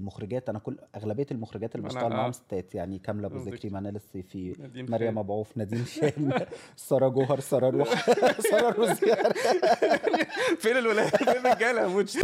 المخرجات انا كل اغلبيه المخرجات اللي أنا- بشتغل معاهم آه. ستات يعني كامله ابو قصدك. ذكري منال الصيفي نادين مريم خان. ابو عوف نادين شان ساره جوهر ساره روح ساره روزيار فين الولاد فين الرجاله يا موتش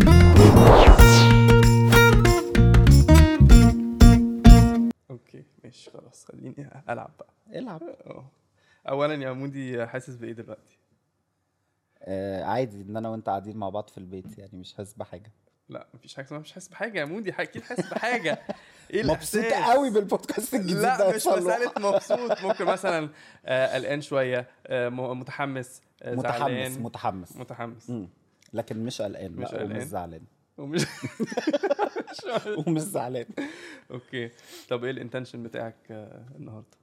اوكي ماشي خلاص خليني العب بقى العب اه اولا يا مودي حاسس بايه دلوقتي آه عادي ان انا وانت قاعدين مع بعض في البيت يعني مش حاسس بحاجه لا مفيش حاجه اسمها مش حاسس بحاجه يا مودي اكيد حاسس بحاجه ايه مبسوط الإحساس؟ قوي بالبودكاست الجديد ده لا يا مش صلوح. مسألة مبسوط ممكن مثلا آه، قلقان شوية آه، م- متحمس آه، متحمس زعلان متحمس متحمس مم. لكن مش قلقان مش لا ومش قلقان. زعلان ومش ومش زعلان اوكي طب ايه الانتنشن بتاعك آه، النهارده؟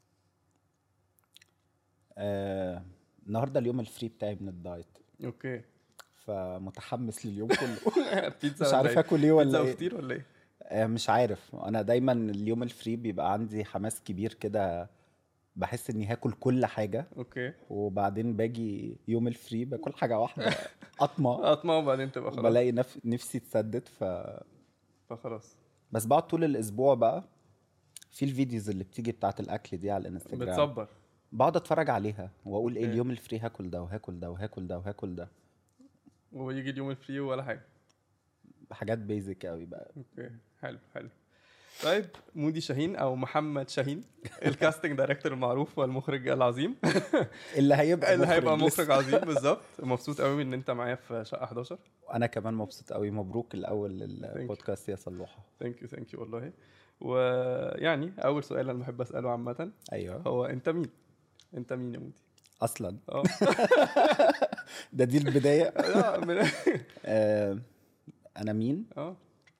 آه النهارده اليوم الفري بتاعي من الدايت اوكي فمتحمس لليوم كله بيتزا مش ولا عارف إيه؟ اكل ايه ولا بيتزا ايه وفطير ولا ايه؟ آه مش عارف انا دايما اليوم الفري بيبقى عندي حماس كبير كده بحس اني هاكل كل حاجه اوكي وبعدين باجي يوم الفري باكل حاجه واحده قطمه اطمع وبعدين تبقى خلاص بلاقي نف... نفسي تسدد ف فخلاص بس بقعد طول الاسبوع بقى في الفيديوز اللي بتيجي بتاعت الاكل دي على الانستجرام بتصبر بقعد اتفرج عليها واقول ايه أوكي. اليوم الفري هاكل ده وهاكل ده وهاكل ده وهاكل ده ويجي اليوم الفري ولا حاجة حاجات بيزك قوي بقى اوكي حلو حلو طيب مودي شاهين او محمد شاهين الكاستنج دايركتور المعروف والمخرج العظيم اللي هيبقى اللي هيبقى لسه. مخرج عظيم بالظبط مبسوط قوي ان انت معايا في شقه 11 انا كمان مبسوط قوي مبروك الاول البودكاست يا صلوحه ثانك يو ثانك يو والله ويعني اول سؤال انا بحب اساله عامه ايوه هو انت مين انت مين يا مودي اصلا اه ده دي البدايه لا، من- آه انا مين اه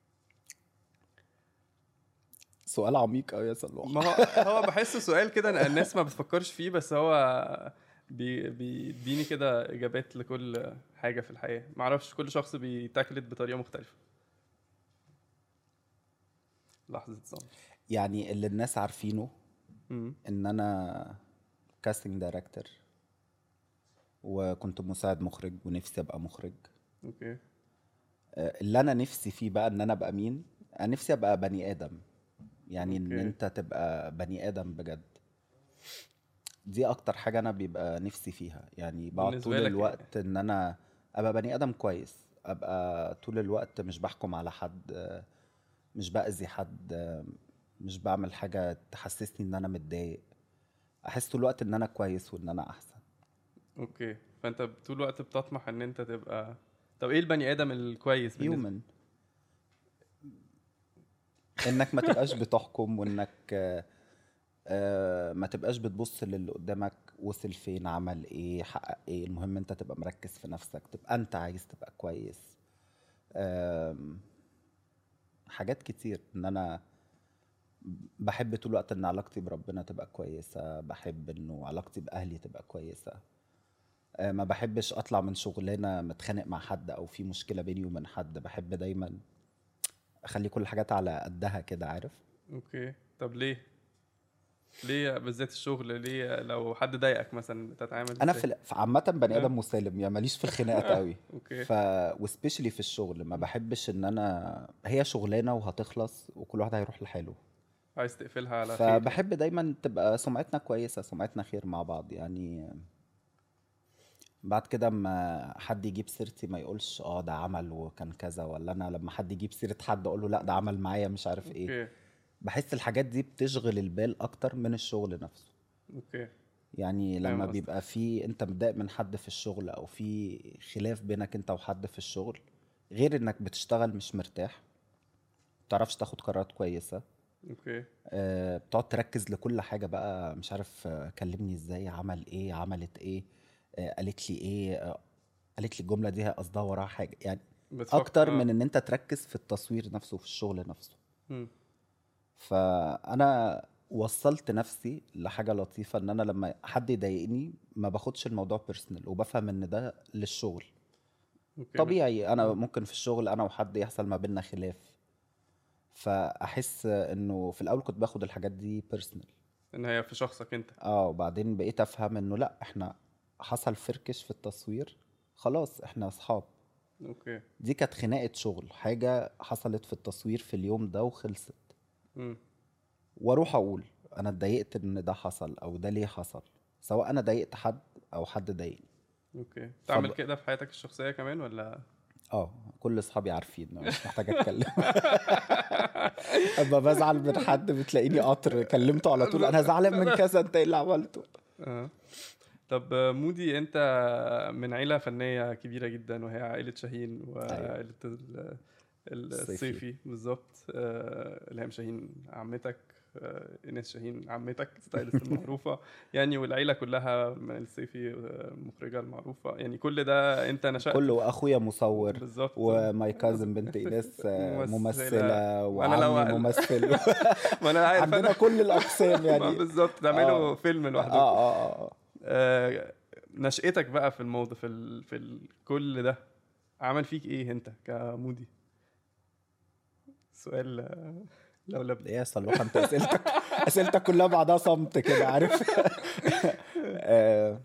سؤال عميق قوي يا صلوحه ما هو هو بحسه سؤال كده إن الناس ما بتفكرش فيه بس هو بي- بيديني كده اجابات لكل حاجه في الحياه ما اعرفش كل شخص بيتاكلت بطريقه مختلفه لحظه صمت يعني اللي الناس عارفينه مم. ان انا كاستنج دايركتور وكنت مساعد مخرج ونفسي ابقى مخرج اوكي آه، اللي انا نفسي فيه بقى ان انا ابقى مين انا نفسي ابقى بني ادم يعني ان أوكي. انت تبقى بني ادم بجد دي اكتر حاجه انا بيبقى نفسي فيها يعني بقعد بالنسبة طول لك الوقت ان انا ابقى بني ادم كويس ابقى طول الوقت مش بحكم على حد آه، مش باذي حد آه، مش بعمل حاجه تحسسني ان انا متضايق احس طول الوقت ان انا كويس وان انا احسن اوكي فانت طول الوقت بتطمح ان انت تبقى طب ايه البني ادم الكويس بالنسبة- هيومن انك ما تبقاش بتحكم وانك آه، آه، ما تبقاش بتبص للي قدامك وصل فين عمل ايه حقق ايه المهم انت تبقى مركز في نفسك تبقى انت عايز تبقى كويس آم، حاجات كتير ان انا بحب طول الوقت ان علاقتي بربنا تبقى كويسة بحب انه علاقتي باهلي تبقى كويسة آه، ما بحبش اطلع من شغلانه متخانق مع حد او في مشكله بيني وبين حد بحب دايما اخلي كل الحاجات على قدها كده عارف اوكي طب ليه ليه بالذات الشغل ليه لو حد ضايقك مثلا بتتعامل انا إزاي؟ في في عامه بني آه. ادم مسالم يعني ماليش في الخناقات قوي اوكي ف وسبيشلي في الشغل ما بحبش ان انا هي شغلانه وهتخلص وكل واحد هيروح لحاله عايز تقفلها على خير فبحب دايما تبقى سمعتنا كويسه سمعتنا خير مع بعض يعني بعد كده اما حد يجيب سيرتي ما يقولش اه ده عمل وكان كذا ولا انا لما حد يجيب سيره حد اقول له لا ده عمل معايا مش عارف ايه اوكي بحس الحاجات دي بتشغل البال اكتر من الشغل نفسه اوكي يعني فاهم لما قصدك. بيبقى في انت متضايق من حد في الشغل او في خلاف بينك انت وحد في الشغل غير انك بتشتغل مش مرتاح متعرفش تاخد قرارات كويسه اوكي آه، بتقعد تركز لكل حاجه بقى مش عارف آه، كلمني ازاي عمل ايه عملت ايه آه، قالت لي ايه آه، قالت لي الجمله دي هي قصدها وراها حاجه يعني بتفكر- اكتر آه. من ان انت تركز في التصوير نفسه في الشغل نفسه مم. فانا وصلت نفسي لحاجه لطيفه ان انا لما حد يضايقني ما باخدش الموضوع بيرسونال وبفهم ان ده للشغل اوكي طبيعي انا ممكن في الشغل انا وحد يحصل ما بيننا خلاف فاحس انه في الاول كنت باخد الحاجات دي بيرسونال ان هي في شخصك انت اه وبعدين بقيت افهم انه لا احنا حصل فركش في التصوير خلاص احنا اصحاب اوكي دي كانت خناقه شغل حاجه حصلت في التصوير في اليوم ده وخلصت مم. واروح اقول انا اتضايقت ان ده حصل او ده ليه حصل سواء انا ضايقت حد او حد ضايقني اوكي تعمل فب- كده في حياتك الشخصيه كمان ولا اه كل اصحابي عارفين مش محتاج اتكلم اما بزعل من حد بتلاقيني قطر كلمته على طول انا زعلان من كذا انت ايه اللي عملته اه طب آه، مودي انت من عيله فنيه كبيره جدا وهي عائله شاهين وعائله ال- ال- الصيفي. الصيفي بالظبط آه، الهام شاهين عمتك آه، ايناس شاهين عمتك ستايلست المعروفه يعني والعيله كلها من الصيفي آه، المخرجه المعروفه يعني كل ده انت نشأت كله اخويا مصور بالظبط وماي كازن بنت ايناس آه، ممثلة. ممثله وأنا لو- وعمي ممثل ما انا عارف عندنا أنا كل الاقسام ما يعني بالظبط تعملوا آه. فيلم اه لوحدكم اه اه آه، نشأتك بقى في الموضة في ال... في ال... كل ده عمل فيك ايه انت كمودي سؤال آه، لولب ايه يا صلوح انت اسئلتك اسئلتك كلها بعدها صمت كده عارف آه،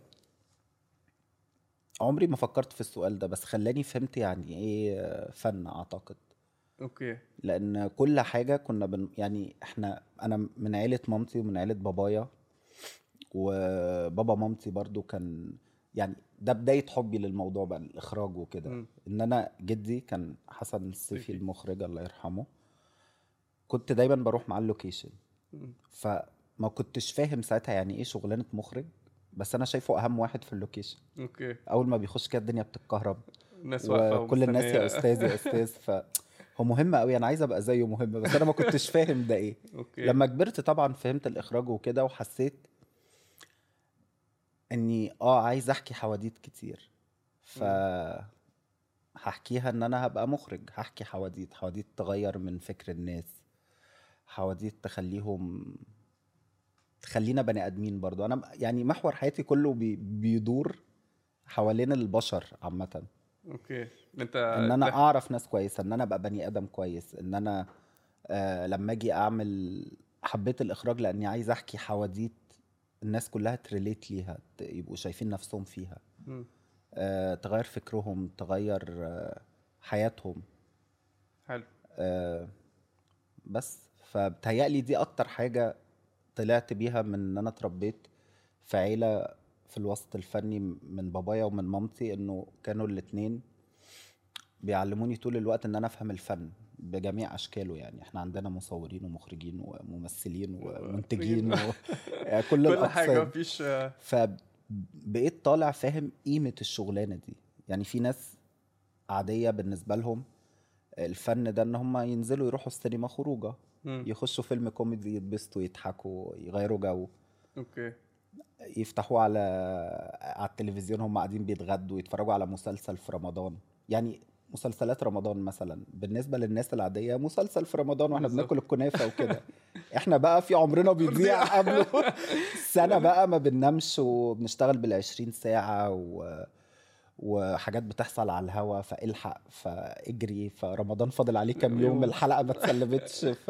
عمري ما فكرت في السؤال ده بس خلاني فهمت يعني ايه آه، فن اعتقد اوكي لان كل حاجه كنا بن يعني احنا انا من عيله مامتي ومن عيله بابايا وبابا مامتي برضو كان يعني ده بدايه حبي للموضوع بقى الاخراج وكده مم. ان انا جدي كان حسن الصيفي صيفي. المخرج الله يرحمه كنت دايما بروح معاه اللوكيشن مم. فما كنتش فاهم ساعتها يعني ايه شغلانه مخرج بس انا شايفه اهم واحد في اللوكيشن اوكي اول ما بيخش كده الدنيا بتتكهرب الناس واقفه وكل الناس يا ومستنية. استاذ يا استاذ ف هو مهم قوي انا عايز ابقى زيه مهم بس انا ما كنتش فاهم ده ايه اوكي لما كبرت طبعا فهمت الاخراج وكده وحسيت اني اه عايز احكي حواديت كتير ف هحكيها ان انا هبقى مخرج هحكي حواديت حواديت تغير من فكر الناس حواديت تخليهم تخلينا بني ادمين برضو انا يعني محور حياتي كله بي... بيدور حوالين البشر عامه اوكي انت ان انا تح- اعرف ناس كويسه ان انا ابقى بني ادم كويس ان انا آه لما اجي اعمل حبيت الاخراج لاني عايز احكي حواديت الناس كلها تريليت ليها ت- يبقوا شايفين نفسهم فيها مم. آه تغير فكرهم تغير آه حياتهم حلو آه بس فبتهيألي دي اكتر حاجه طلعت بيها من ان انا اتربيت في عيله في الوسط الفني من بابايا ومن مامتي انه كانوا الاتنين بيعلموني طول الوقت ان انا افهم الفن بجميع اشكاله يعني احنا عندنا مصورين ومخرجين وممثلين ومنتجين و... يعني كل كل حاجه الاقسام مفيش آه، فبقيت طالع فاهم قيمة الشغلانة دي يعني في ناس عادية بالنسبة لهم الفن ده ان هم ينزلوا يروحوا السينما خروجه مم. يخشوا فيلم كوميدي يتبسطوا يضحكوا يغيروا جو اوكي يفتحوه على على التلفزيون هم قاعدين بيتغدوا يتفرجوا على مسلسل في رمضان يعني مسلسلات رمضان مثلا بالنسبه للناس العاديه مسلسل في رمضان واحنا بالظبط. بناكل الكنافه وكده احنا بقى في عمرنا بيضيع قبله سنه بقى ما بننامش وبنشتغل بالعشرين ساعه و... وحاجات بتحصل على الهوا فالحق فاجري فرمضان فاضل عليه كام يوم يوم. الحلقه ما اتسلمتش ف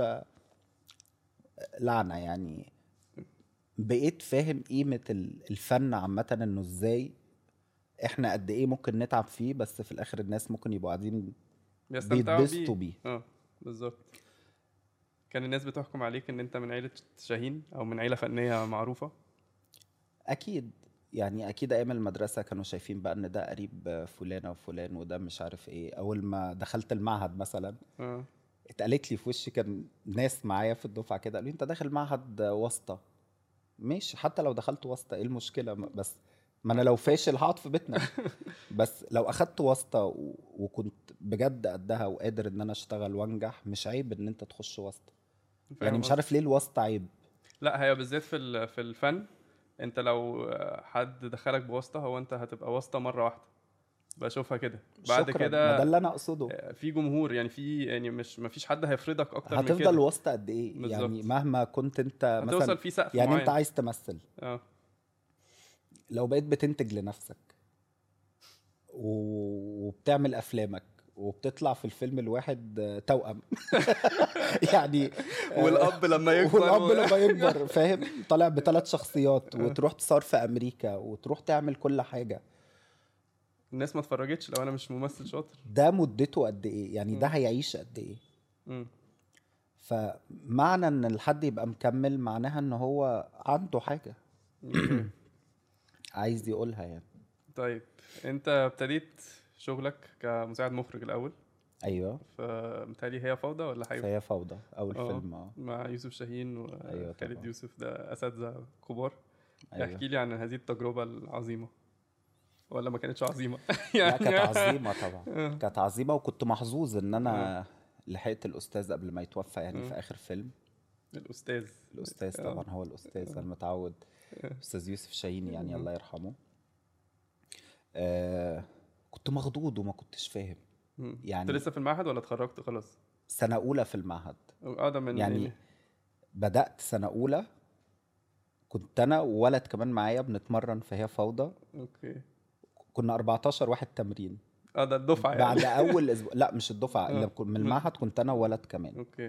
لعنه يعني بقيت فاهم قيمه ال- الفن عامه انه ازاي احنا قد ايه ممكن نتعب فيه بس في الاخر الناس ممكن يبقوا قاعدين بيستمتعوا بيتبسطوا بيه بيه اه بالظبط كان الناس بتحكم عليك ان انت من عيله شاهين او من عيله فنيه معروفه اكيد يعني اكيد ايام المدرسه كانوا شايفين بقى ان ده قريب فلانه وفلان وده مش عارف ايه اول ما دخلت المعهد مثلا اه اتقالت لي في وشي كان ناس معايا في الدفعه كده قالوا لي انت داخل معهد واسطه ماشي حتى لو دخلت واسطه ايه المشكله م- بس ما انا لو فاشل هقعد في بيتنا بس لو اخدت واسطه و- وكنت بجد قدها وقادر ان انا اشتغل وانجح مش عيب ان انت تخش واسطه فاهم يعني مش قصدي؟ عارف ليه الواسطه عيب لا هي بالذات في ال- في الفن انت لو حد دخلك بواسطه هو انت هتبقى واسطه مره واحده بشوفها كده بعد شكراً، ما ده كده اللي انا اقصده في جمهور يعني في يعني مش ما فيش حد هيفرضك اكتر من هتفضل كده واسطه قد ايه بالظبط. يعني مهما كنت انت مثلا هتوصل في سقف يعني معين انت عايز تمثل اه لو بقيت بتنتج لنفسك و- وبتعمل افلامك وبتطلع في الفيلم الواحد آه، توأم يعني آه، والاب لما يكبر والاب و- لما يكبر فاهم طالع بثلاث شخصيات وتروح تصور في امريكا وتروح تعمل كل حاجه الناس ما اتفرجتش لو انا مش ممثل شاطر ده مدته قد ايه يعني ده مم. هيعيش قد ايه مم. فمعنى ان الحد يبقى مكمل معناها ان هو عنده حاجه أوكي. عايز يقولها يعني طيب انت ابتديت شغلك كمساعد مخرج الاول ايوه فمتهيألي هي فوضى ولا حاجه فهي فوضى اول آه. فيلم اه مع يوسف شاهين أيوة وخالد طبعا. يوسف ده اساتذه كبار ايوه احكي لي عن هذه التجربه العظيمه ولا ما كانتش عظيمه لا كانت عظيمه طبعا آه. كانت عظيمه وكنت محظوظ ان انا لحقت الاستاذ قبل ما يتوفى يعني مم. في اخر فيلم الاستاذ الاستاذ آه. طبعا هو الاستاذ المتعود استاذ يوسف شاهين يعني مم. الله يرحمه آه كنت مخضوض وما كنتش فاهم مم. يعني- انت لسه في المعهد ولا اتخرجت خلاص سنه اولى في المعهد اه ده من يعني بدات سنه اولى كنت انا وولد كمان معايا بنتمرن فهي فوضى اوكي كنا 14 واحد تمرين اه ده الدفعه يعني بعد اول اسبوع لا مش الدفعه آه. اللي كن- من المعهد كنت انا وولد كمان اوكي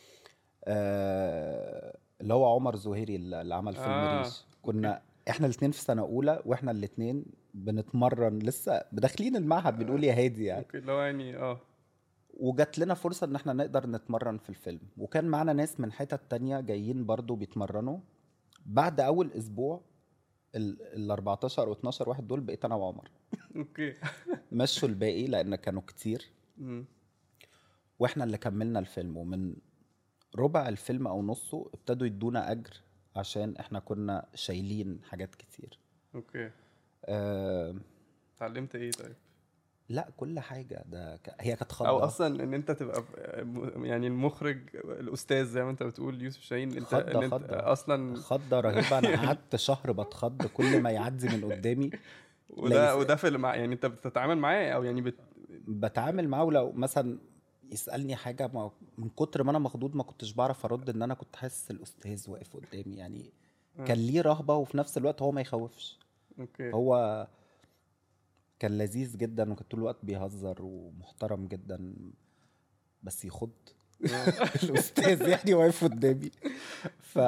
آه اللي هو عمر زهيري اللي اللي عمل فيلم آه، ريش كنا احنا الاثنين في سنه اولى واحنا الاثنين بنتمرن لسه داخلين المعهد بنقول يا هادي يعني اوكي اللي هو يعني اه وجات لنا فرصه ان احنا نقدر نتمرن في الفيلم وكان معانا ناس من حتت تانية جايين برضو بيتمرنوا بعد اول اسبوع ال ال 14 او 12 واحد دول بقيت انا وعمر اوكي مشوا الباقي لان كانوا كتير مم. واحنا اللي كملنا الفيلم ومن ربع الفيلم او نصه ابتدوا يدونا اجر عشان احنا كنا شايلين حاجات كتير اوكي أه اتعلمت ايه طيب لا كل حاجه ده ك... هي كانت او خضه اصلا ان انت تبقى م- يعني المخرج الاستاذ زي ما انت بتقول يوسف شاهين انت خضة- ان انت خضة. اصلا خضه رهيبه انا قعدت شهر بتخض كل ما يعدي من قدامي وده ليس- وده في المع... يعني انت بتتعامل معاه او يعني بت... بتعامل معاه ولو مثلا يسالني حاجه ما من كتر ما انا مخضوض ما كنتش بعرف ارد ان انا كنت حاسس الاستاذ واقف قدامي يعني آه. كان ليه رهبه وفي نفس الوقت هو ما يخوفش اوكي هو كان لذيذ جدا وكان طول الوقت بيهزر ومحترم جدا بس يخض الاستاذ يعني واقف قدامي ف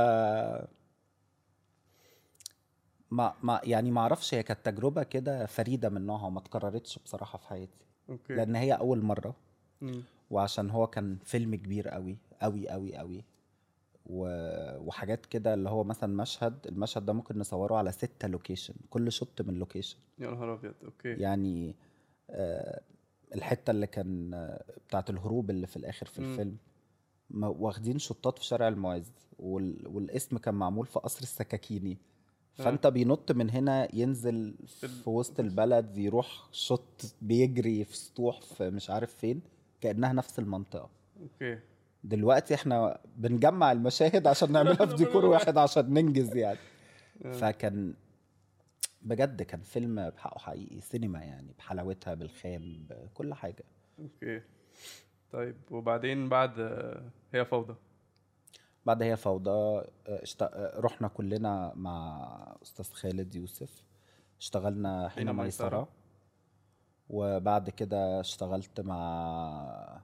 ما ما يعني ما اعرفش هي كانت تجربه كده فريده من نوعها وما اتكررتش بصراحه في حياتي اوكي لان هي اول مره مم. وعشان هو كان فيلم كبير قوي قوي قوي قوي و... وحاجات كده اللي هو مثلا مشهد المشهد ده ممكن نصوره على ستة لوكيشن كل شوت من لوكيشن يا نهار ابيض اوكي يعني آه الحته اللي كان آه، بتاعت الهروب اللي في الاخر في مم. الفيلم ما- واخدين شطات في شارع المعز وال... والاسم كان معمول في قصر السكاكيني آه. فانت بينط من هنا ينزل في ال- في وسط البلد يروح شط بيجري في سطوح في مش عارف فين كانها نفس المنطقه اوكي دلوقتي احنا بنجمع المشاهد عشان نعملها في ديكور واحد عشان ننجز يعني آه. فكان بجد كان فيلم بحقه حقيقي سينما يعني بحلاوتها بالخام بكل حاجه اوكي طيب وبعدين بعد آه، هي فوضى بعد هي فوضى اه، اشت... اه، رحنا كلنا مع استاذ خالد يوسف اشتغلنا حين حين ميسرة ميسرة. وبعد كده اشتغلت مع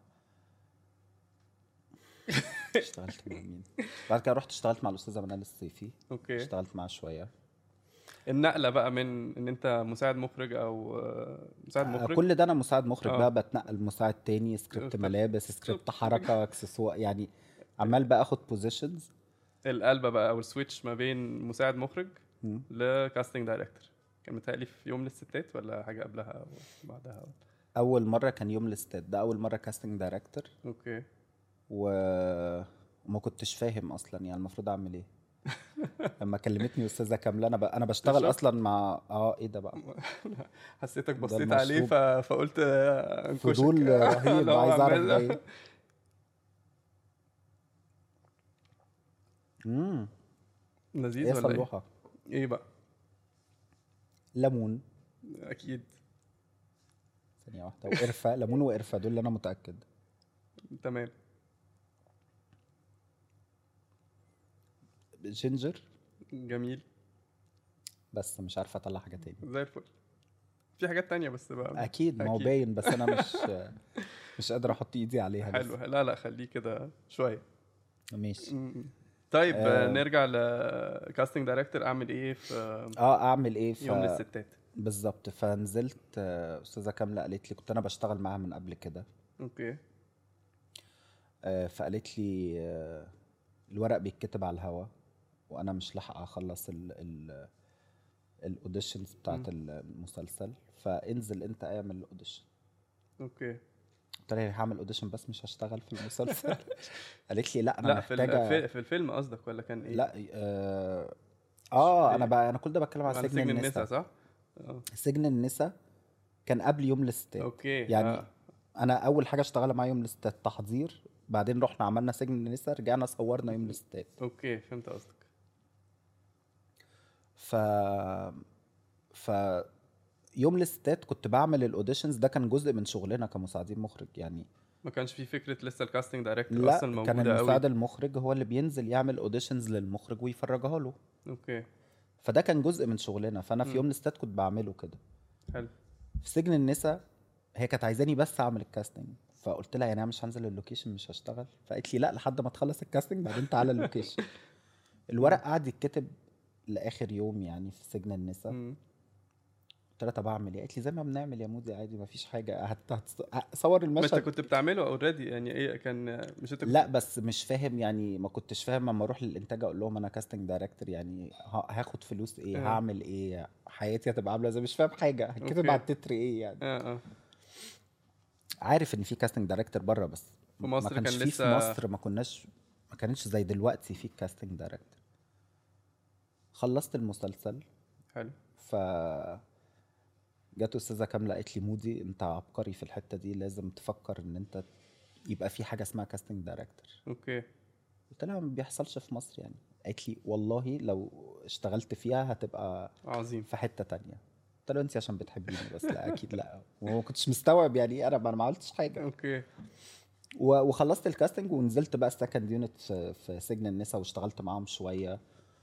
اشتغلت مع مين بعد كده رحت اشتغلت مع الاستاذه منال الصيفي اوكي اشتغلت معاه شويه النقله بقى من ان انت مساعد مخرج او آه، مساعد مخرج كل ده انا مساعد مخرج اه. بقى بتنقل مساعد تاني سكريبت سكريبت- ملابس سكريبت سكريبت. حركه اكسسوار يعني عمال بقى اخد بوزيشنز القلبه بقى او السويتش ما بين مساعد مخرج لكاستنج دايركتور كان متهيألي في يوم للستات ولا حاجه قبلها او بعدها اول مره كان يوم الاستاد ده اول مره كاستنج دايركتور اوكي و... وما كنتش فاهم اصلا يعني المفروض اعمل ايه لما كلمتني استاذه كامله انا ب... انا بشتغل تشرب؟ اصلا مع اه ايه ده بقى حسيتك ده بصيت عليه ف... المشروب. فقلت آه، انكشك. فضول رهيب لو عايز اعرف عمال- ده ايه امم لذيذ ايه ولا ايه؟ صلوحه ايه بقى؟ ليمون اكيد ثانيه واحده وقرفه ليمون وقرفه دول اللي انا متاكد تمام جينجر جميل بس مش عارفه اطلع حاجه تاني زي الفل في حاجات تانية بس بقى اكيد ما هو أكيد. باين بس انا مش مش قادر احط ايدي عليها حلو لسه. لا لا خليه كده شويه ماشي م- طيب آه. آه. نرجع لكاستنج دايركتور اعمل ايه في اه اعمل ايه ف... يوم للستات بالظبط فنزلت آه، استاذه كامله قالت لي كنت انا بشتغل معاها من قبل كده اوكي آه، فقالت لي آه، الورق بيتكتب على الهوا وانا مش لاحقه اخلص ال ال الاوديشنز بتاعت المسلسل فانزل انت اعمل الاوديشن اوكي قلت لها هعمل اوديشن بس مش هشتغل في المسلسل قالت لي لا انا لا في محتاجه ال- في, في الفيلم قصدك ولا كان ايه؟ لا اه, آه انا إيه؟ بقى انا كل ده بتكلم على على سجن, النساء صح؟ اه سجن النساء كان قبل يوم الاستاد اوكي يعني آه. انا اول حاجه اشتغل معايا يوم الاستاد تحضير بعدين رحنا عملنا سجن النساء رجعنا صورنا يوم الاستاد اوكي فهمت قصدك ف ف يوم الاستاد كنت بعمل الاوديشنز ده كان جزء من شغلنا كمساعدين مخرج يعني ما كانش في فكره لسه الكاستنج دايركتور لا اصلا كان موجوده المساعد قوي المخرج هو اللي بينزل يعمل اوديشنز للمخرج ويفرجها له اوكي فده كان جزء من شغلنا فانا في مم. يوم الاستاد كنت بعمله كده حلو في سجن النساء هي كانت عايزاني بس اعمل الكاستنج فقلت لها يعني انا مش هنزل اللوكيشن مش هشتغل فقالت لي لا لحد ما تخلص الكاستنج بعدين تعالى اللوكيشن الورق قعد يتكتب لاخر يوم يعني في سجن النساء مم. قلت لها طب اعمل ايه قالت لي زي ما بنعمل يا مودي عادي ما فيش حاجه هت- هتص- هصور ما انت المشهد كنت بتعمله اوريدي يعني ايه كان مش انت كنت لا بس مش فاهم يعني ما كنتش فاهم لما اروح للانتاج اقول لهم انا كاستنج دايركتور يعني ه- هاخد فلوس ايه آه. هعمل ايه حياتي هتبقى عامله ازاي مش فاهم حاجه هتكتب أوكي. على التتر ايه يعني اه اه عارف ان في كاستنج دايركتور بره بس في مصر ما كانش كان في لسه- في مصر ما كناش ما كانتش زي دلوقتي في كاستنج دايركتور خلصت المسلسل حلو ف جت استاذه كامله قالت لي مودي انت عبقري في الحته دي لازم تفكر ان انت يبقى في حاجه اسمها كاستنج دايركتور اوكي قلت لها ما بيحصلش في مصر يعني قالت لي والله لو اشتغلت فيها هتبقى عظيم في حته تانية قلت لها انت عشان بتحبيني بس لا اكيد لا وما كنتش مستوعب يعني ايه انا ما أنا ما عملتش حاجه اوكي و- وخلصت الكاستنج ونزلت بقى السكند يونت في, في سجن النساء واشتغلت معاهم شويه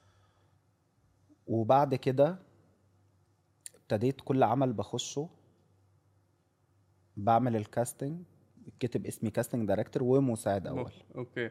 وبعد كده ابتديت كل عمل بخشه بعمل الكاستنج كتب اسمي كاستنج دايركتور ومساعد اول اوكي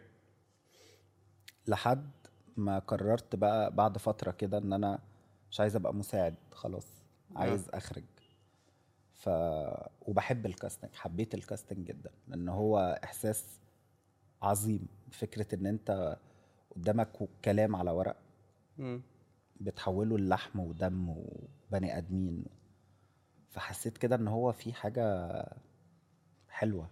لحد ما قررت بقى بعد فتره كده ان انا مش عايز ابقى مساعد خلاص عايز اخرج ف وبحب الكاستنج حبيت الكاستنج جدا لان هو احساس عظيم فكره ان انت قدامك كلام على ورق مم. بتحوله للحم ودم وبني ادمين فحسيت كده ان هو في حاجه حلوه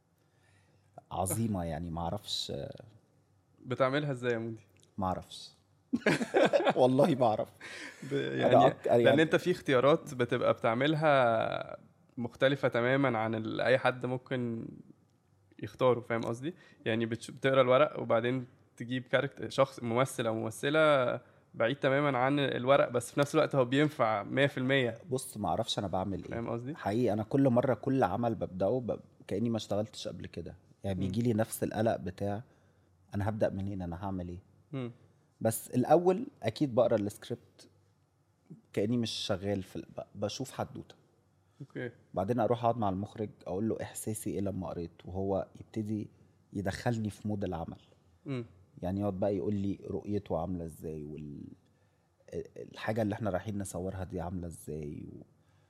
عظيمه يعني معرفش بتعملها ازاي يا مودي؟ معرفش والله ما اعرف ب- أنا يعني أك- لان يعني- انت في اختيارات بتبقى بتعملها مختلفة تماما عن اللي اي حد ممكن يختاره فاهم قصدي؟ يعني بتش- بتقرا الورق وبعدين تجيب كاركتر شخص ممثل او ممثلة بعيد تماما عن الورق بس في نفس الوقت هو بينفع 100% بص ما اعرفش انا بعمل ايه فاهم قصدي؟ حقيقي انا كل مره كل عمل ببداه ب... كاني ما اشتغلتش قبل كده يعني مم. بيجي لي نفس القلق بتاع انا هبدا منين انا هعمل ايه مم. بس الاول اكيد بقرا السكريبت كاني مش شغال في ال- ب- بشوف حدوته اوكي بعدين اروح اقعد مع المخرج اقول له احساسي ايه لما قريت وهو يبتدي يدخلني في مود العمل مم. يعني يقعد بقى يقول لي رؤيته عامله ازاي وال الحاجه اللي احنا رايحين نصورها دي عامله ازاي و...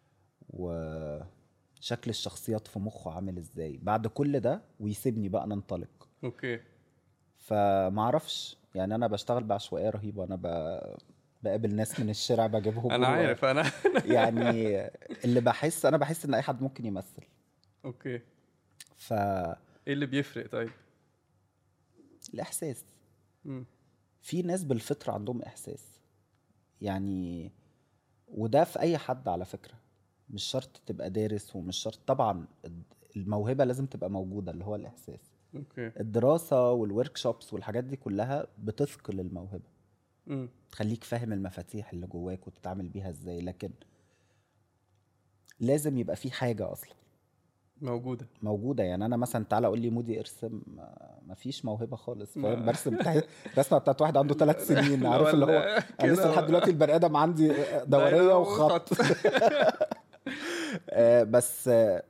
وشكل الشخصيات في مخه عامل ازاي بعد كل ده ويسيبني بقى ننطلق اوكي فمعرفش يعني انا بشتغل بعشوائيه رهيبه انا ب... بقابل ناس من الشارع بجيبهم انا و- عارف انا يعني اللي بحس انا بحس ان اي حد ممكن يمثل اوكي ف ايه اللي بيفرق طيب؟ الاحساس مم. في ناس بالفطره عندهم احساس يعني وده في اي حد على فكره مش شرط تبقى دارس ومش شرط طبعا الموهبه لازم تبقى موجوده اللي هو الاحساس اوكي الدراسه والورك شوبس والحاجات دي كلها بتثقل الموهبه مم. تخليك فاهم المفاتيح اللي جواك وتتعامل بيها ازاي لكن لازم يبقى في حاجه اصلا موجودة موجوده يعني انا مثلا تعالى قول لي مودي ارسم ما- مفيش موهبه خالص ما- فاهم برسم بتاع رسمه بتاعت واحد عنده ثلاث سنين عارف اللي هو انا كده لسه لحد دلوقتي البني ادم عندي دوريه دايرة وخط آه، بس آه،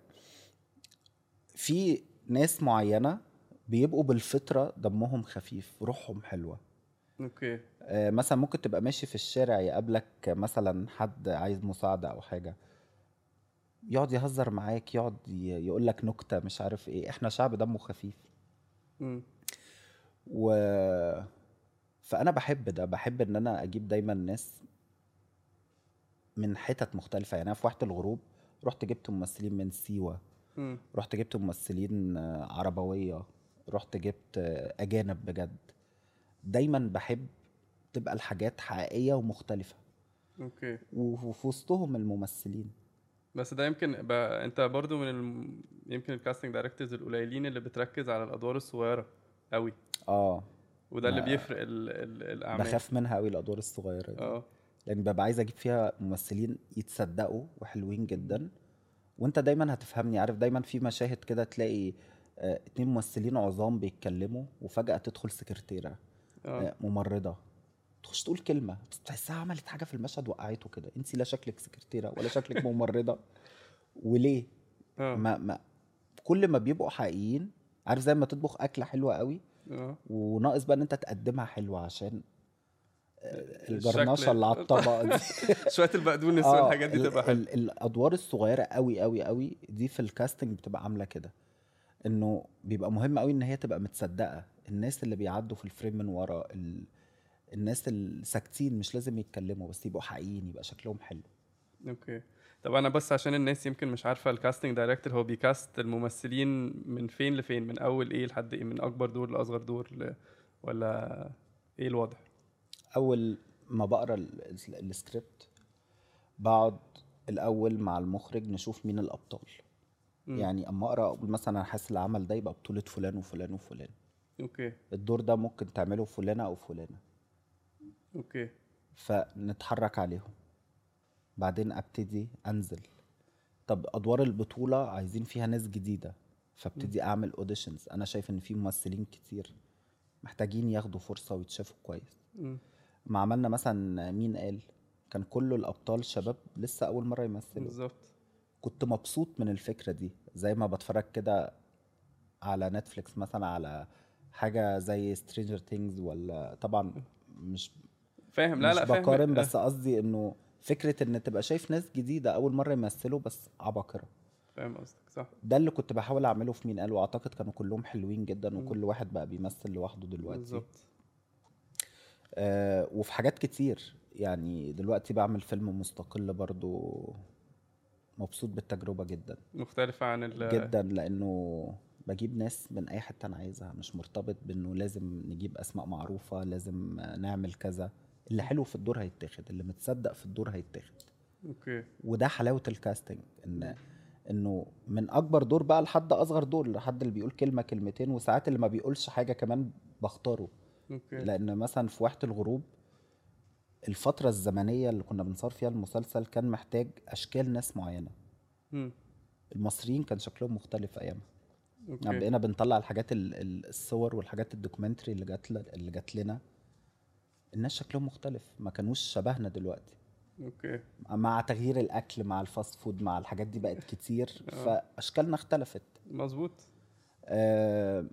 في ناس معينه بيبقوا بالفطره دمهم خفيف روحهم حلوه اوكي آه، مثلا ممكن تبقى ماشي في الشارع يقابلك مثلا حد عايز مساعدة أو حاجة يقعد يهزر معاك يقعد يقول لك نكتة مش عارف ايه احنا شعب دمه خفيف مم. و فأنا بحب ده بحب إن أنا أجيب دايما ناس من حتت مختلفة يعني أنا في وقت الغروب رحت جبت ممثلين من سيوة مم. رحت جبت ممثلين آه، عربوية رحت جبت آه، أجانب بجد دايما بحب تبقى الحاجات حقيقية ومختلفة اوكي وفي وسطهم الممثلين بس ده يمكن بقى انت برضو من الم... يمكن الكاستنج دايركتورز القليلين اللي بتركز على الادوار الصغيره قوي اه وده اللي ما- بيفرق ال... ال... الاعمال بخاف منها قوي الادوار الصغيره دي اه لان ببقى عايز اجيب فيها ممثلين يتصدقوا وحلوين جدا وانت دايما هتفهمني عارف دايما في مشاهد كده تلاقي آه، اتنين ممثلين عظام بيتكلموا وفجأة تدخل سكرتيرة اه آه، ممرضة تخش تقول كلمة بس تحسها عملت حاجة في المشهد وقعته كده انت لا شكلك سكرتيرة ولا شكلك ممرضة وليه اه ما ما كل ما بيبقوا حقيقيين عارف زي ما تطبخ أكلة حلوة قوي اه وناقص بقى ان انت تقدمها حلوة عشان الشكل- الجرنشة اللي على الطبق دي شويه البقدونس آه، والحاجات دي ال- تبقى حلوه ال- الادوار الصغيره قوي قوي قوي دي في الكاستنج بتبقى عامله كده انه بيبقى مهم قوي ان هي تبقى متصدقه الناس اللي بيعدوا في الفريم من ورا ال... الناس الساكتين مش لازم يتكلموا بس يبقوا حقيقيين يبقى شكلهم حلو اوكي طب انا بس عشان الناس يمكن مش عارفه الكاستنج دايركتور هو بيكاست الممثلين من فين لفين من اول ايه لحد ايه من اكبر دور لاصغر دور ل... ولا ايه الوضع اول ما بقرا ال- ال- السكريبت بقعد الاول مع المخرج نشوف مين الابطال مم. يعني اما اقرا اقول مثلا انا حاسس العمل ده يبقى بطوله فلان وفلان وفلان اوكي الدور ده ممكن تعمله فلانه او فلانه اوكي فنتحرك عليهم بعدين ابتدي انزل طب ادوار البطوله عايزين فيها ناس جديده فابتدي اعمل اوديشنز انا شايف ان في ممثلين كتير محتاجين ياخدوا فرصه ويتشافوا كويس مم. ما عملنا مثلا مين قال كان كله الابطال شباب لسه اول مره يمثلوا بالظبط كنت مبسوط من الفكره دي زي ما بتفرج كده على نتفليكس مثلا على حاجه زي سترينجر ثينجز ولا طبعا مش فاهم لا مش لا فاهم بقارن بس قصدي انه فكره ان تبقى شايف ناس جديده اول مره يمثلوا بس عباقره فاهم قصدك صح ده اللي كنت بحاول اعمله في مين قال واعتقد كانوا كلهم حلوين جدا وكل واحد بقى بيمثل لوحده دلوقتي بالظبط آه وفي حاجات كتير يعني دلوقتي بعمل فيلم مستقل برضو مبسوط بالتجربه جدا مختلفة عن ال جدا لانه بجيب ناس من اي حته انا عايزها مش مرتبط بانه لازم نجيب اسماء معروفه لازم نعمل كذا اللي حلو في الدور هيتاخد اللي متصدق في الدور هيتاخد اوكي وده حلاوه الكاستنج ان انه من اكبر دور بقى لحد اصغر دور لحد اللي بيقول كلمه كلمتين وساعات اللي ما بيقولش حاجه كمان بختاره اوكي لان مثلا في وقت الغروب الفتره الزمنيه اللي كنا بنصور فيها المسلسل كان محتاج اشكال ناس معينه مم. المصريين كان شكلهم مختلف ايامها يعني اوكي بقينا بنطلع الحاجات ال- ال- الصور والحاجات الدوكيومنتري اللي جات ل- اللي جات لنا الناس شكلهم مختلف ما كانوش شبهنا دلوقتي اوكي مع تغيير الاكل مع الفاست فود مع الحاجات دي بقت كتير آه. فاشكالنا اختلفت مظبوط آه،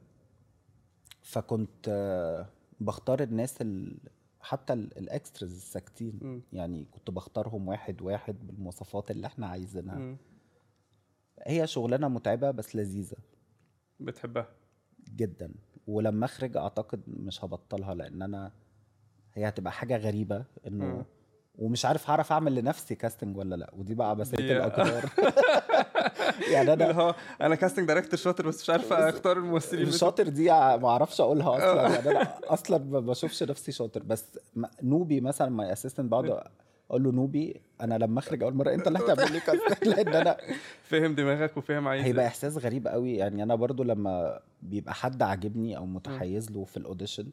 فكنت آه، بختار الناس ال... حتى ال- الاكسترز الساكتين مم. يعني كنت بختارهم واحد واحد بالمواصفات اللي احنا عايزينها مم. هي شغلانه متعبه بس لذيذه بتحبها جدا ولما اخرج اعتقد مش هبطلها لان انا هي هتبقى حاجه غريبه انه مم. ومش عارف هعرف اعمل لنفسي كاستنج ولا لا ودي بقى دي- عبثيه الاقدار يعني اللي انا هو انا كاستنج دايركتور شاطر بس مش عارف اختار الممثلين بتوع- شاطر دي ما اعرفش اقولها اصلا يعني انا اصلا ما بشوفش نفسي شاطر بس م- نوبي مثلا ماي اسيستنت بقعد اقول له نوبي انا لما اخرج اول مره انت اللي هتعمل لي كاستنج لان انا فاهم دماغك وفاهم عايز هيبقى احساس غريب قوي يعني انا برضو لما بيبقى حد عاجبني او متحيز له في الاوديشن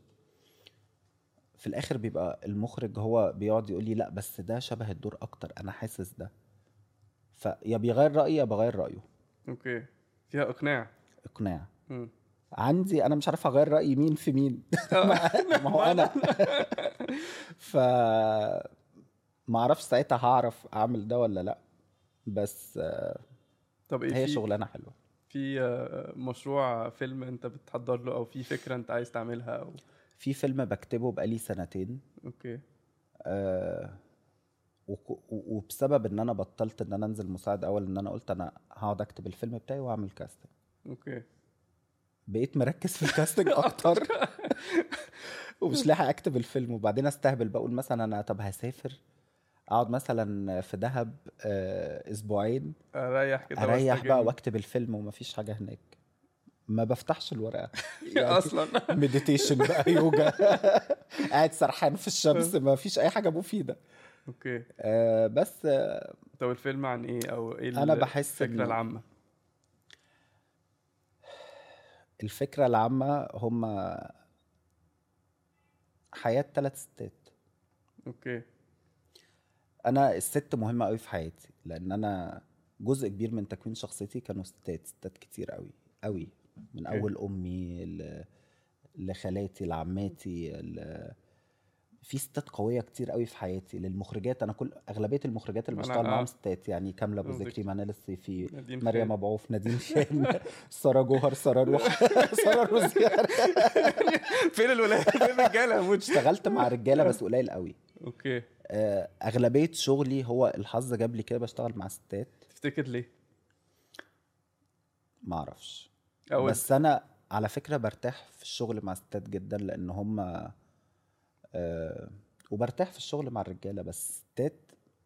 في الاخر بيبقى المخرج هو بيقعد يقول لي لا بس ده شبه الدور اكتر انا حاسس ده فيا بيغير رايي يا بغير رايه اوكي فيها اقناع اقناع مم. عندي انا مش عارف اغير رايي مين في مين ما هو انا ف ما اعرفش ساعتها هعرف اعمل ده ولا لا بس آه، طب ايه هي في شغلانه حلوه في آه، مشروع فيلم انت بتحضر له او في فكره انت عايز تعملها او في فيلم بكتبه بقالي سنتين اوكي آه وك- و- وبسبب ان انا بطلت ان انا انزل مساعد اول ان انا قلت انا هقعد اكتب الفيلم بتاعي واعمل كاستنج اوكي بقيت مركز في الكاستنج اكتر ومش لاحق اكتب الفيلم وبعدين استهبل بقول مثلا انا طب هسافر اقعد مثلا في دهب آه، اسبوعين اريح كده اريح واستجم. بقى واكتب الفيلم ومفيش حاجه هناك ما بفتحش الورقه يعني اصلا مديتيشن بقى يوجا قاعد سرحان في الشمس ما فيش اي حاجه مفيده اوكي آه بس آه طب الفيلم عن ايه او ايه أنا بحس الفكره إنه- العامه الفكره العامه هم حياه ثلاث ستات اوكي انا الست مهمه قوي في حياتي لان انا جزء كبير من تكوين شخصيتي كانوا ستات ستات كتير قوي قوي من أوكي. اول امي ل- لخالاتي لعماتي ل... في ستات قويه كتير قوي في حياتي للمخرجات انا كل اغلبيه المخرجات اللي أنا- بشتغل معاهم آه. ستات يعني كامله ابو أبو ذكري ذكري. منال الصيفي نادين مريم خان. ابو عوف نادين خان ساره جوهر ساره روح ساره روزيار فين الولاد فين الرجاله يا موتش اشتغلت مع رجاله بس قليل قوي اوكي آه، اغلبيه شغلي هو الحظ جاب لي كده بشتغل مع ستات تفتكر ليه ما اعرفش او بس انا على فكره برتاح في الشغل مع ستات جدا لان هم آه وبرتاح في الشغل مع الرجاله بس ستات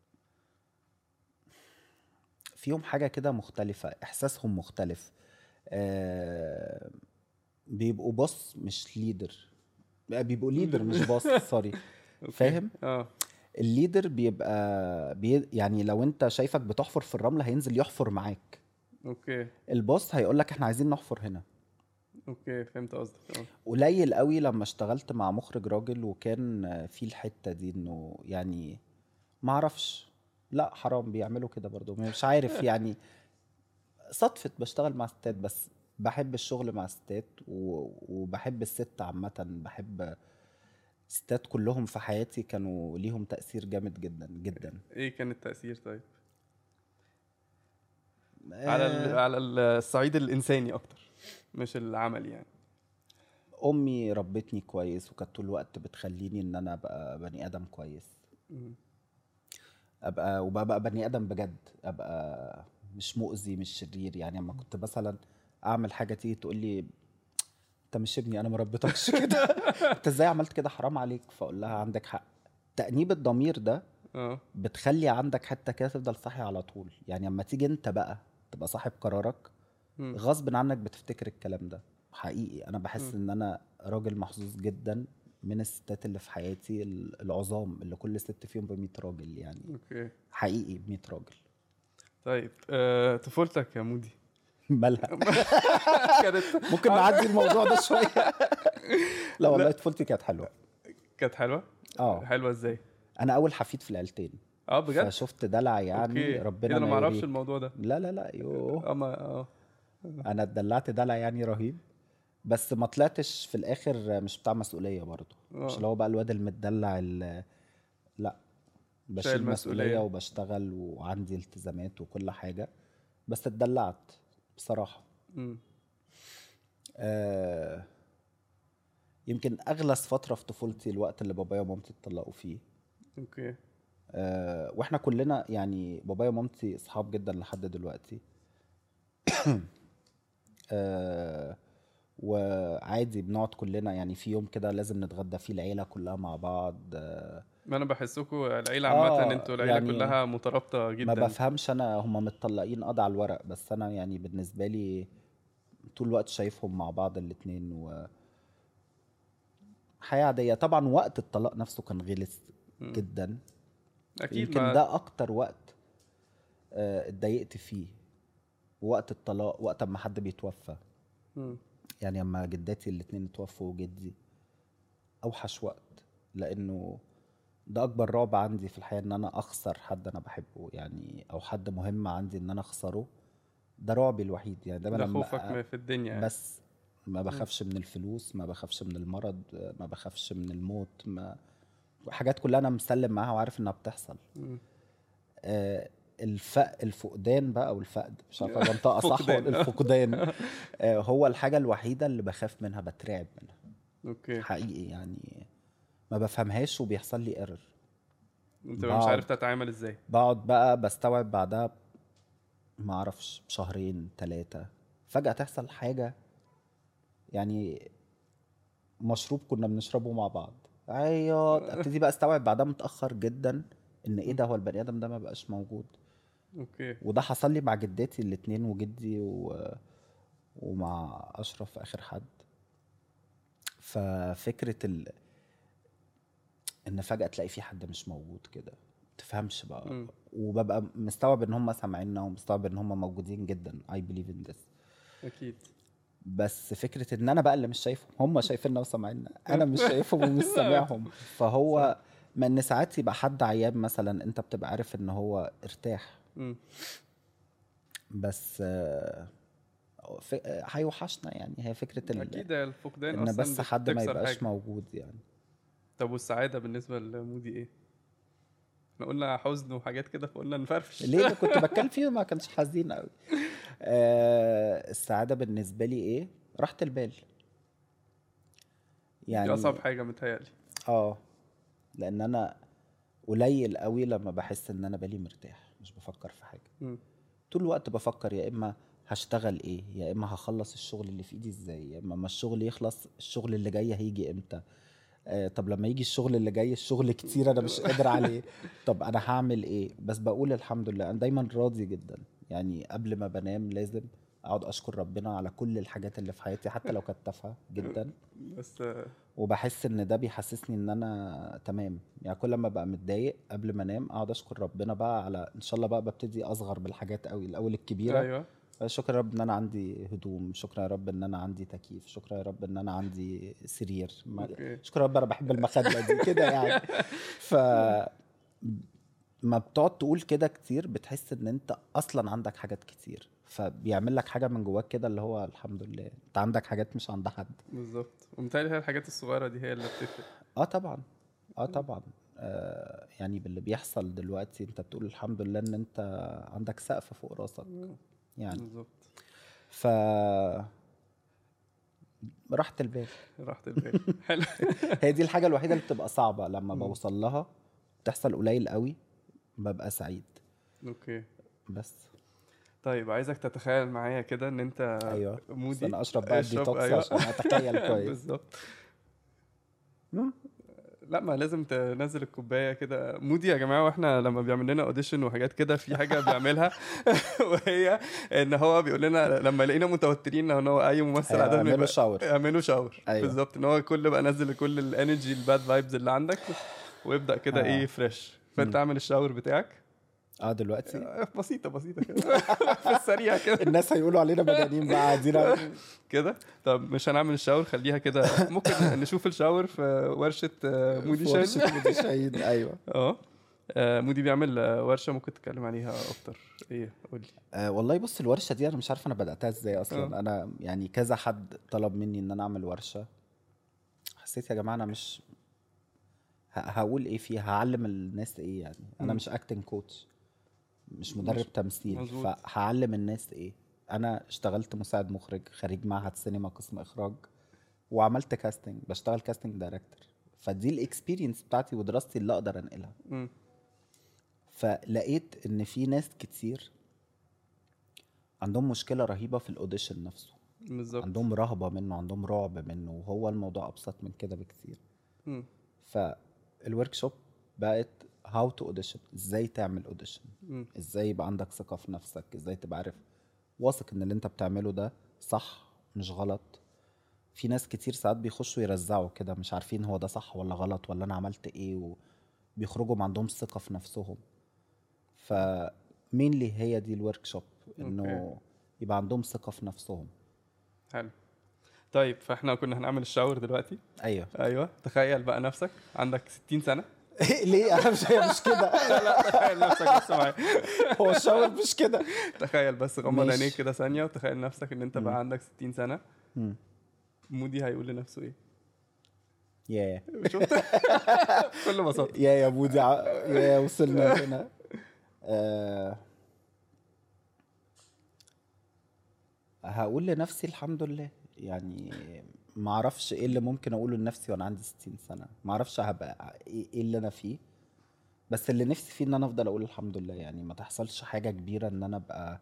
فيهم حاجه كده مختلفه احساسهم مختلف آه بيبقوا بص مش ليدر بيبقوا ليدر مش باص سوري أوكي. فاهم اه الليدر بيبقى بي يعني لو انت شايفك بتحفر في الرمله هينزل يحفر معاك اوكي الباص هيقول لك احنا عايزين نحفر هنا اوكي فهمت قصدك اه قليل قوي لما اشتغلت مع مخرج راجل وكان في الحته دي انه يعني ما اعرفش لا حرام بيعملوا كده برضو مش عارف يعني صدفة بشتغل مع ستات بس بحب الشغل مع ستات و- وبحب الست عامة بحب ستات كلهم في حياتي كانوا ليهم تأثير جامد جدا جدا ايه كان التاثير طيب على ال- آه، على الصعيد الانساني اكتر مش العملي يعني امي ربتني كويس وكانت طول الوقت بتخليني ان انا ابقى بني ادم كويس مم. ابقى وببقى بني ادم بجد ابقى مش مؤذي مش شرير يعني لما كنت مثلا اعمل حاجه تيجي تقول لي انت مش ابني انا ما ربيتكش كده انت ازاي عملت كده حرام عليك فاقول لها عندك حق تأنيب الضمير ده اه بتخلي عندك حته كده تفضل صاحي على طول يعني اما تيجي انت بقى تبقى صاحب قرارك مم. غصب عنك بتفتكر الكلام ده حقيقي انا بحس مم. ان انا راجل محظوظ جدا من الستات اللي في حياتي ال- العظام اللي كل ست فيهم ب 100 راجل يعني اوكي حقيقي ب 100 راجل طيب آه، طفولتك يا مودي مالها كانت ممكن نعدي الموضوع ده شويه لا والله طفولتي كانت حلوه كانت حلوه اه حلوه ازاي انا اول حفيد في العيلتين اه بجد فشفت دلع يعني اوكي ربنا إيه ده انا ما ما اعرفش يوريك. الموضوع ده لا لا لا يوه اه ما اه انا اتدلعت دلع يعني رهيب بس ما طلعتش في الاخر مش بتاع مسؤوليه برضه مش آه. اللي هو بقى الواد المدلع ال- لا بشيل مسؤولية. مسؤوليه وبشتغل وعندي التزامات وكل حاجه بس اتدلعت بصراحه مم. آه يمكن اغلس فتره في طفولتي الوقت اللي بابايا ومامتي اتطلقوا فيه اوكي آه واحنا كلنا يعني بابايا ومامتي اصحاب جدا لحد دلوقتي آه وعادي بنقعد كلنا يعني في يوم كده لازم نتغدى فيه العيله كلها مع بعض آه ما انا بحسكم العيله آه، عامه انتوا العيله يعني كلها مترابطه جدا ما بفهمش انا هم متطلقين قضى على الورق بس انا يعني بالنسبه لي طول الوقت شايفهم مع بعض الاتنين و حياة عادية طبعا وقت الطلاق نفسه كان غلس مم. جدا اكيد يمكن ما ده اكتر وقت آه، اتضايقت فيه وقت الطلاق وقت اما حد بيتوفى مم. يعني اما جداتي الاتنين اتوفوا وجدي اوحش وقت لانه ده اكبر رعب عندي في الحياه ان انا اخسر حد انا بحبه يعني او حد مهم عندي ان انا اخسره ده رعبي الوحيد يعني ده ده لما خوفك أ- ما في الدنيا يعني. بس ما بخافش من الفلوس ما بخافش من المرض ما بخافش من الموت ما حاجات كلها انا مسلم معاها وعارف انها بتحصل مم. آه، الف... الفقدان بقى او الفقد مش عارف انطقها صح فقدان. ولا الفقدان آه، هو الحاجه الوحيده اللي بخاف منها بترعب منها اوكي حقيقي يعني ما بفهمهاش وبيحصل لي ايرور انت مش بعض. عارف تتعامل ازاي بقعد بقى بستوعب بعدها ما اعرفش شهرين ثلاثة فجأة تحصل حاجة يعني مشروب كنا بنشربه مع بعض عياط ابتدي بقى استوعب بعدها متأخر جدا ان ايه ده هو البني ادم ده ما بقاش موجود اوكي وده حصل لي مع جدتي الاتنين وجدي و... ومع اشرف اخر حد ففكره ال... ان فجاه تلاقي في حد مش موجود كده تفهمش بقى مم. وببقى مستوعب ان هم سامعيننا ومستوعب ان هم موجودين جدا I believe in this اكيد بس فكره ان انا بقى اللي مش شايفهم هم شايفيننا وسامعيننا انا مش شايفهم ومش سامعهم فهو ما ان ساعات يبقى حد عيان مثلا انت بتبقى عارف ان هو ارتاح مم. بس آه، ف- آه، هيوحشنا يعني هي فكره ال... اكيد الفقدان ان اصلا بس حد ما بتكسر يبقاش حاجة. موجود يعني طب والسعاده بالنسبه لمودي ايه احنا قلنا حزن وحاجات كده فقلنا نفرفش ليه اللي كنت بتكلم فيه ما كانش حزين قوي آه السعاده بالنسبه لي ايه راحه البال دي يعني اصعب حاجه متهيألي اه لان انا قليل قوي لما بحس ان انا بالي مرتاح مش بفكر في حاجه مم. طول الوقت بفكر يا اما هشتغل ايه يا اما هخلص الشغل اللي في ايدي ازاي يا اما ما الشغل يخلص الشغل اللي جاي هيجي امتى آه طب لما يجي الشغل اللي جاي الشغل كتير انا مش قادر عليه طب انا هعمل ايه بس بقول الحمد لله انا دايما راضي جدا يعني قبل ما بنام لازم اقعد اشكر ربنا على كل الحاجات اللي في حياتي حتى لو كانت تافهه جدا بس آه، وبحس ان ده بيحسسني ان انا تمام يعني كل ما ببقى متضايق قبل ما انام اقعد اشكر ربنا بقى على ان شاء الله بقى ببتدي اصغر بالحاجات قوي الاول الكبيره ايوه شكرا يا رب ان انا عندي هدوم شكرا يا رب ان انا عندي تكييف شكرا يا رب ان انا عندي سرير ما- اوكي شكرا يا رب انا بحب المخده دي كده يعني ف ما بتقعد تقول كده كتير بتحس ان انت اصلا عندك حاجات كتير فبيعمل لك حاجه من جواك كده اللي هو الحمد لله انت عندك حاجات مش عند حد بالظبط ومتهيألي هي الحاجات الصغيره دي هي اللي بتفرق اه طبعا اه طبعا آه يعني باللي بيحصل دلوقتي انت بتقول الحمد لله ان انت عندك سقف فوق راسك يعني بالظبط ف راحة البال راحه البال حلو هي دي الحاجة الوحيدة اللي بتبقى صعبة لما مم. بوصل لها بتحصل قليل قوي ببقى سعيد اوكي بس طيب عايزك تتخيل معايا كده ان انت ايوه بس مودي انا اشرب بقى اشرب، الديتوكس أيوة. عشان اتخيل كويس بالظبط مم. لا ما لازم تنزل الكوبايه كده مودي يا جماعه واحنا لما بيعمل لنا اوديشن وحاجات كده في حاجه بيعملها وهي ان هو بيقول لنا لما يلاقينا متوترين ان هو اي ممثل عاده اعملوا بيبقى- شاور اعملوا شاور أيوة. بالظبط ان هو كل بقى نزل كل الانرجي الباد فايبز اللي عندك ويبدا كده آه. ايه فريش فانت مم. اعمل الشاور بتاعك اه دلوقتي آه، بسيطه بسيطه كده في السريع كده الناس هيقولوا علينا مجانين بقى قاعدين كده طب مش هنعمل الشاور خليها كده ممكن نشوف الشاور في ورشه آه، مودي في شاهين ورشة مودي شاهين ايوه اه آه، مودي بيعمل آه، ورشه ممكن تتكلم عليها اكتر ايه قول لي آه والله بص الورشه دي انا مش عارف انا بداتها ازاي اصلا آه. انا يعني كذا حد طلب مني ان انا اعمل ورشه حسيت يا جماعه انا مش ه- هقول ايه فيها هعلم الناس ايه يعني انا مم. مش اكتنج كوتش مش مدرب تمثيل مظبوط. فهعلم الناس ايه انا اشتغلت مساعد مخرج خريج معهد سينما قسم اخراج وعملت كاستنج بشتغل كاستنج دايركتور فدي الاكسبيرينس بتاعتي ودراستي اللي اقدر انقلها مم. فلقيت ان في ناس كتير عندهم مشكله رهيبه في الاوديشن نفسه بالظبط عندهم رهبه منه عندهم رعب منه وهو الموضوع ابسط من كده بكتير مم. فالورك شوب بقت هاو تو اوديشن ازاي تعمل اوديشن مم. ازاي يبقى عندك ثقه في نفسك ازاي تبقى عارف واثق ان اللي انت بتعمله ده صح مش غلط في ناس كتير ساعات بيخشوا يرزعوا كده مش عارفين هو ده صح ولا غلط ولا انا عملت ايه وبيخرجوا ما عندهم ثقه في نفسهم فمين لي هي دي الورك شوب انه أوكي. يبقى عندهم ثقه في نفسهم حلو طيب فاحنا كنا هنعمل الشاور دلوقتي ايوه ايوه تخيل بقى نفسك عندك 60 سنه ليه انا مش هي مش كده لا لا تخيل نفسك بس معايا هو الشاور مش كده تخيل بس غمض ماشي. عينيك كده ثانيه وتخيل نفسك ان انت مم. بقى عندك 60 سنه مم. مودي هيقول لنفسه ايه يا شفت بكل بساطه يا يا بودي ع- يا وصلنا هنا آه هقول لنفسي الحمد لله يعني ما اعرفش ايه اللي ممكن اقوله لنفسي وانا عندي 60 سنه ما اعرفش هبقى ايه إيه اللي انا فيه بس اللي نفسي فيه ان انا افضل اقول الحمد لله يعني ما تحصلش حاجه كبيره ان انا ابقى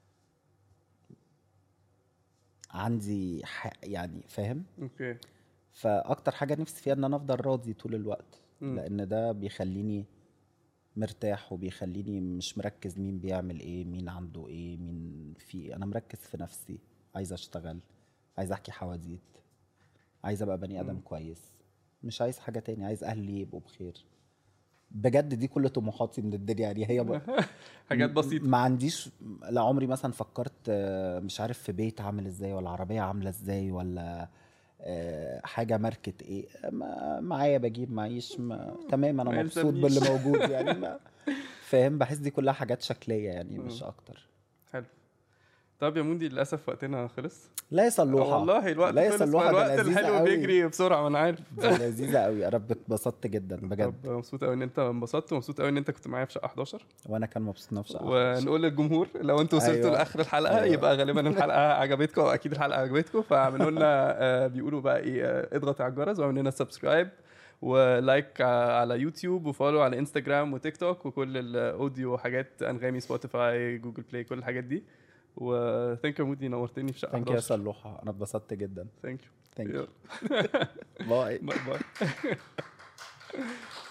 عندي ح... يعني فاهم اوكي فاكتر حاجه نفسي فيها ان انا افضل راضي طول الوقت مم. لان ده بيخليني مرتاح وبيخليني مش مركز مين بيعمل ايه مين عنده ايه مين في إيه. انا مركز في نفسي عايز اشتغل عايز احكي حواديت عايز ابقى بني ادم مم. كويس مش عايز حاجه تاني عايز اهلي يبقوا بخير بجد دي كل طموحاتي من الدنيا يعني هي ب... حاجات م- بسيطه ما عنديش لا عمري مثلا فكرت آه، مش عارف في بيت عامل ازاي ولا عربية عاملة ازاي ولا آه، حاجة ماركة ايه ما معايا بجيب معيش ما تمام انا ما مبسوط يلزمنيش. باللي موجود يعني ما فاهم بحس دي كلها حاجات شكلية يعني مش مم. اكتر حلو طب يا موندي للاسف وقتنا خلص لا يصلوها والله الوقت لا خلص يصلوها ما ده الوقت لذيذة الحلو قوي. بيجري بسرعه ما انا عارف دي لذيذة قوي انا اتبسطت جدا بجد طب مبسوط قوي ان انت انبسطت ومبسوط قوي ان انت كنت معايا في شقه 11 وانا كان مبسوط نفسي ونقول للجمهور لو انتوا وصلتوا أيوة. لاخر الحلقه أيوة. يبقى غالبا الحلقه عجبتكم واكيد الحلقه عجبتكم فاعملوا لنا آه، بيقولوا بقى ايه آه، اضغط على الجرس واعمل لنا سبسكرايب ولايك ع- على يوتيوب وفولو على انستجرام وتيك توك وكل الاوديو وحاجات انغامي سبوتيفاي جوجل بلاي كل الحاجات دي وثانك يو مودي نورتني في شقه ثانك يو يا 11 صلوحة انا اتبسطت جدا ثانك يو ثانك يو باي باي باي